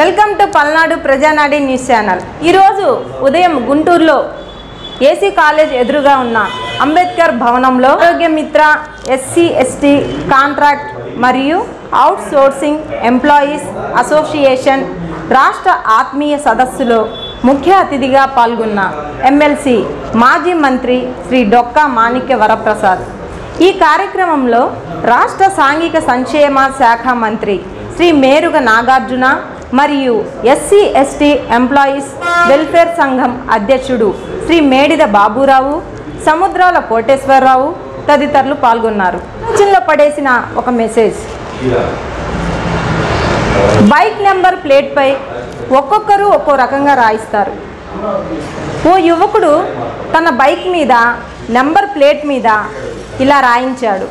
welcome to Palnadu Prajanadi news channel ఈరోజు ఉదయం గుంటూరులో ఏసీ కాలేజ్ ఎదురుగా ఉన్న అంబేద్కర్ భవనంలో Arogya Mitra SC ST contract మరియు అవుట్ సోర్సింగ్ ఎంప్లాయీస్ అసోసియేషన్ రాష్ట్ర ఆత్మీయ సదస్సులో ముఖ్య అతిథిగా పాల్గొన్న ఎమ్మెల్సీ మాజీ మంత్రి శ్రీ డొక్కా మాణిక్య వరప్రసాద్ ఈ కార్యక్రమంలో రాష్ట్ర సాంఘిక సంక్షేమ శాఖ మంత్రి శ్రీ మేరుగ నాగార్జున మరియు ఎస్సీ ఎస్టీ ఎంప్లాయీస్ వెల్ఫేర్ సంఘం అధ్యక్షుడు శ్రీ మేడిద బాబురావు సముద్రాల కోటేశ్వరరావు తదితరులు పాల్గొన్నారు చిన్న పడేసిన ఒక మెసేజ్ బైక్ నెంబర్ ప్లేట్పై ఒక్కొక్కరు ఒక్కో రకంగా రాయిస్తారు ఓ యువకుడు తన బైక్ మీద నెంబర్ ప్లేట్ మీద ఇలా రాయించాడు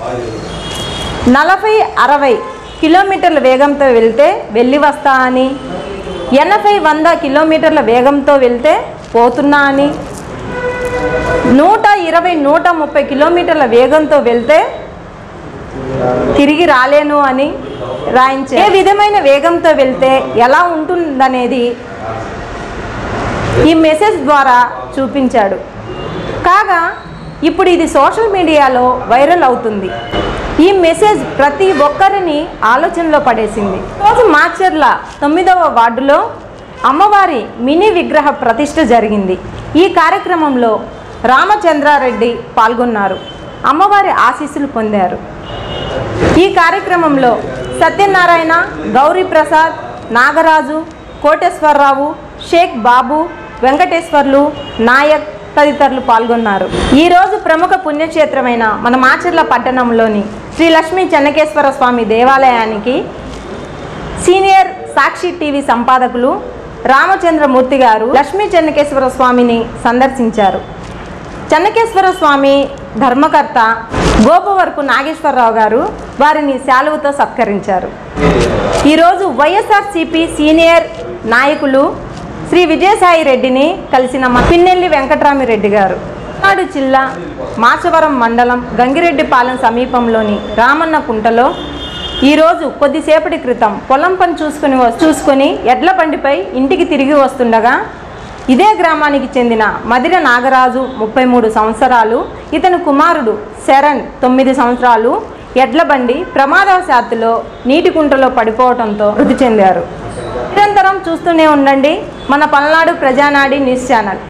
నలభై అరవై కిలోమీటర్ల వేగంతో వెళ్తే వెళ్ళి వస్తా అని ఎనభై వంద కిలోమీటర్ల వేగంతో వెళ్తే పోతున్నా అని నూట ఇరవై నూట ముప్పై కిలోమీటర్ల వేగంతో వెళ్తే తిరిగి రాలేను అని రాయించే ఏ విధమైన వేగంతో వెళ్తే ఎలా ఉంటుందనేది ఈ మెసేజ్ ద్వారా చూపించాడు కాగా ఇప్పుడు ఇది సోషల్ మీడియాలో వైరల్ అవుతుంది ఈ మెసేజ్ ప్రతి ఒక్కరిని ఆలోచనలో పడేసింది రోజు మాచర్ల తొమ్మిదవ వార్డులో అమ్మవారి మినీ విగ్రహ ప్రతిష్ఠ జరిగింది ఈ కార్యక్రమంలో రామచంద్రారెడ్డి పాల్గొన్నారు అమ్మవారి ఆశీస్సులు పొందారు ఈ కార్యక్రమంలో సత్యనారాయణ గౌరీ ప్రసాద్ నాగరాజు కోటేశ్వరరావు షేక్ బాబు వెంకటేశ్వర్లు నాయక్ తదితరులు పాల్గొన్నారు ఈరోజు ప్రముఖ పుణ్యక్షేత్రమైన మన మాచర్ల పట్టణంలోని శ్రీ లక్ష్మీ చెన్నకేశ్వర స్వామి దేవాలయానికి సీనియర్ సాక్షి టీవీ సంపాదకులు రామచంద్రమూర్తి గారు లక్ష్మీ చెన్నకేశ్వర స్వామిని సందర్శించారు చెన్నకేశ్వర స్వామి ధర్మకర్త గోపవరపు నాగేశ్వరరావు గారు వారిని శాలువతో సత్కరించారు ఈరోజు వైఎస్ఆర్సిపి సీనియర్ నాయకులు శ్రీ విజయసాయి రెడ్డిని కలిసిన మా పిన్నెల్లి వెంకటరామిరెడ్డి గారు పల్నాడు జిల్లా మాచవరం మండలం గంగిరెడ్డిపాలెం సమీపంలోని రామన్న కుంటలో ఈరోజు కొద్దిసేపటి క్రితం పొలం పని చూసుకుని వస్- చూసుకొని ఎడ్ల బండిపై ఇంటికి తిరిగి వస్తుండగా ఇదే గ్రామానికి చెందిన మదిర నాగరాజు ముప్పై మూడు సంవత్సరాలు ఇతని కుమారుడు శరణ్ తొమ్మిది సంవత్సరాలు ఎడ్ల బండి ప్రమాదవశాత్తులో నీటి కుంటలో పడిపోవడంతో మృతి చెందారు నిరంతరం చూస్తూనే ఉండండి మన పల్నాడు ప్రజానాడి న్యూస్ ఛానల్